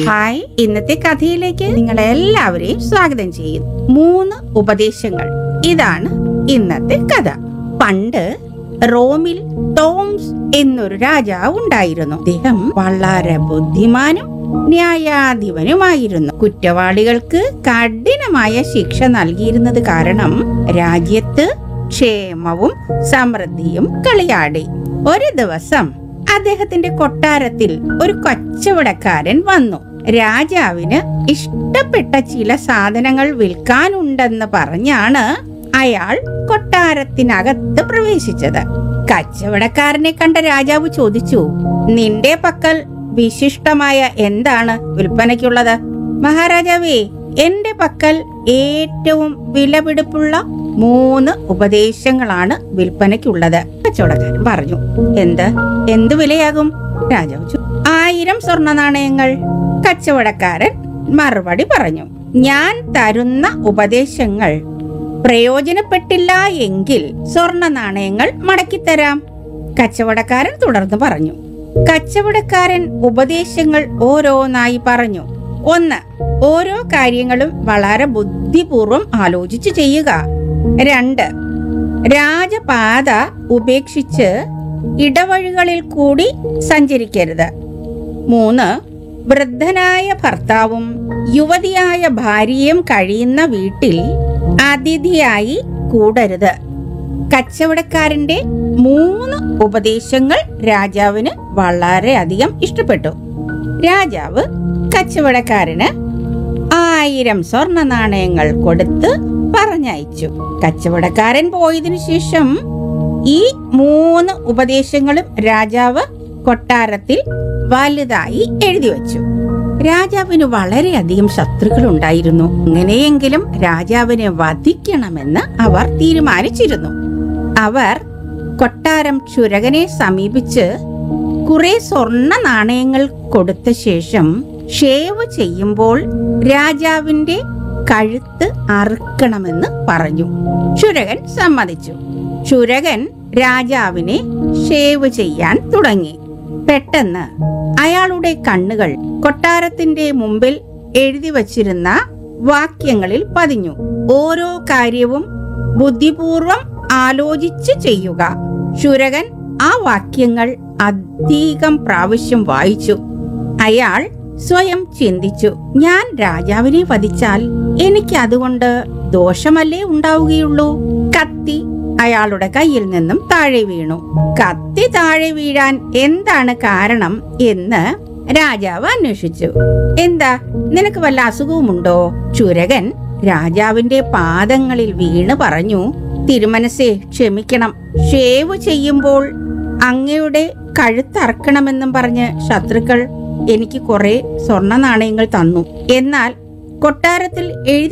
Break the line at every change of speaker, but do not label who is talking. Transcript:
hi ഇന്നത്തെ കഥയിലേക്ക് നിങ്ങളെ എല്ലാവരെയും സ്വാഗതം ചെയ്യുന്നു മൂന്ന് ഉപദേശങ്ങൾ ഇതാണ് ഇന്നത്തെ കഥ പണ്ട് റോമിൽ ടോംസ് എന്നൊരു രാജാവ് ഉണ്ടായിരുന്നു അദ്ദേഹം വളരെ ബുദ്ധിമാനും ന്യായാധിപനുമായിരുന്നു കുറ്റവാളികൾക്ക് കഠിനമായ ശിക്ഷ നൽകിയിരുന്നത് കാരണം രാജ്യത്ത് ക്ഷേമവും സമൃദ്ധിയും കളിയാടി ഒരു ദിവസം അദ്ദേഹത്തിന്റെ കൊട്ടാരത്തിൽ ഒരു കച്ചവടക്കാരൻ വന്നു രാജാവിന് ഇഷ്ടപ്പെട്ട ചില സാധനങ്ങൾ വിൽക്കാനുണ്ടെന്ന് പറഞ്ഞാണ് അയാൾ കൊട്ടാരത്തിനകത്ത് പ്രവേശിച്ചത് കച്ചവടക്കാരനെ കണ്ട രാജാവ് ചോദിച്ചു നിന്റെ പക്കൽ വിശിഷ്ടമായ എന്താണ് വിൽപ്പനയ്ക്കുള്ളത് മഹാരാജാവേ എന്റെ പക്കൽ ഏറ്റവും വിലപിടിപ്പുള്ള മൂന്ന് ഉപദേശങ്ങളാണ് വിൽപ്പനയ്ക്കുള്ളത് കച്ചവടക്കാരൻ പറഞ്ഞു എന്ത് എന്ത് വിലയാകും രാജാവ് ചോ- ആയിരം സ്വർണ്ണ നാണയങ്ങൾ കച്ചവടക്കാരൻ മറുപടി പറഞ്ഞു ഞാൻ തരുന്ന ഉപദേശങ്ങൾ പ്രയോജനപ്പെട്ടില്ല എങ്കിൽ സ്വർണ്ണ നാണയങ്ങൾ മടക്കിത്തരാം കച്ചവടക്കാരൻ തുടർന്ന് പറഞ്ഞു കച്ചവടക്കാരൻ ഉപദേശങ്ങൾ ഓരോന്നായി പറഞ്ഞു ഒന്ന് ഓരോ കാര്യങ്ങളും വളരെ ബുദ്ധിപൂർവം ആലോചിച്ച് ചെയ്യുക രണ്ട് രാജപാത ഉപേക്ഷിച്ച് ഇടവഴികളിൽ കൂടി സഞ്ചരിക്കരുത് മൂന്ന് വൃദ്ധനായ ഭർത്താവും യുവതിയായ ഭാര്യയും കഴിയുന്ന വീട്ടിൽ അതിഥിയായി കൂടരുത് കച്ചവടക്കാരന്റെ മൂന്ന് ഉപദേശങ്ങൾ രാജാവിന് വളരെയധികം ഇഷ്ടപ്പെട്ടു രാജാവ് കച്ചവടക്കാരന് ആയിരം സ്വർണ്ണ നാണയങ്ങൾ കൊടുത്ത് പറഞ്ഞയച്ചു കച്ചവടക്കാരൻ പോയതിനു ശേഷം ഈ മൂന്ന് ഉപദേശങ്ങളും രാജാവ് കൊട്ടാരത്തിൽ വലുതായി എഴുതി വച്ചു രാജാവിന് വളരെയധികം ശത്രുക്കൾ ഉണ്ടായിരുന്നു എങ്ങനെയെങ്കിലും രാജാവിനെ വധിക്കണമെന്ന് അവർ തീരുമാനിച്ചിരുന്നു അവർ കൊട്ടാരം ക്ഷുരകനെ സമീപിച്ച് കുറെ സ്വർണ്ണ നാണയങ്ങൾ കൊടുത്ത ശേഷം ഷേവ് ചെയ്യുമ്പോൾ രാജാവിന്റെ കഴുത്ത് അറുക്കണമെന്ന് പറഞ്ഞു ക്ഷുരകൻ സമ്മതിച്ചു ക്ഷുരകൻ രാജാവിനെ ഷേവ് ചെയ്യാൻ തുടങ്ങി പെട്ടെന്ന് അയാളുടെ കണ്ണുകൾ കൊട്ടാരത്തിന്റെ മുമ്പിൽ എഴുതി വച്ചിരുന്ന വാക്യങ്ങളിൽ പതിഞ്ഞു ഓരോ കാര്യവും ബുദ്ധിപൂർവം ആലോചിച്ച് ചെയ്യുക ശുരകൻ ആ വാക്യങ്ങൾ അധികം പ്രാവശ്യം വായിച്ചു അയാൾ സ്വയം ചിന്തിച്ചു ഞാൻ രാജാവിനെ വധിച്ചാൽ എനിക്ക് അതുകൊണ്ട് ദോഷമല്ലേ ഉണ്ടാവുകയുള്ളൂ കത്തി അയാളുടെ കയ്യിൽ നിന്നും താഴെ വീണു കത്തി താഴെ വീഴാൻ എന്താണ് കാരണം എന്ന് രാജാവ് അന്വേഷിച്ചു എന്താ നിനക്ക് വല്ല അസുഖവുമുണ്ടോ ചുരകൻ രാജാവിന്റെ പാദങ്ങളിൽ വീണ് പറഞ്ഞു തിരുമനസേ ക്ഷമിക്കണം ഷേവ് ചെയ്യുമ്പോൾ അങ്ങയുടെ കഴുത്തറക്കണമെന്നും പറഞ്ഞ് ശത്രുക്കൾ എനിക്ക് കുറെ സ്വർണ്ണ നാണയങ്ങൾ തന്നു എന്നാൽ കൊട്ടാരത്തിൽ എഴുതി